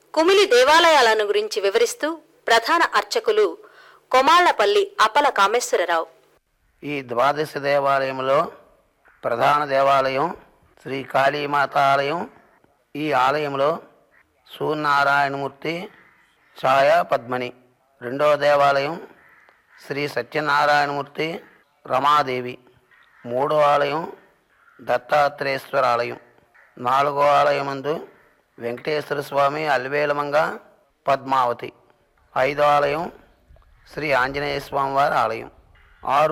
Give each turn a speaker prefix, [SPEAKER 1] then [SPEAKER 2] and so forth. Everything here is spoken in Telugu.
[SPEAKER 1] కుమిలి దేవాలయాలను గురించి వివరిస్తూ ప్రధాన అర్చకులు కొమాళ్లపల్లి అపల కామేశ్వరరావు
[SPEAKER 2] ఈ ద్వాదశ దేవాలయంలో ప్రధాన దేవాలయం శ్రీ కాళీమాత ఆలయం ఈ ఆలయంలో సూర్యనారాయణమూర్తి ఛాయా పద్మని రెండవ దేవాలయం శ్రీ సత్యనారాయణమూర్తి రమాదేవి మూడో ఆలయం దత్తాత్రేశ్వర ఆలయం నాలుగో ఆలయమందు వెంకటేశ్వర స్వామి అల్వేలమంగ పద్మావతి ఐదో ఆలయం శ్రీ ఆంజనేయ స్వామి వారి ఆలయం ఆరు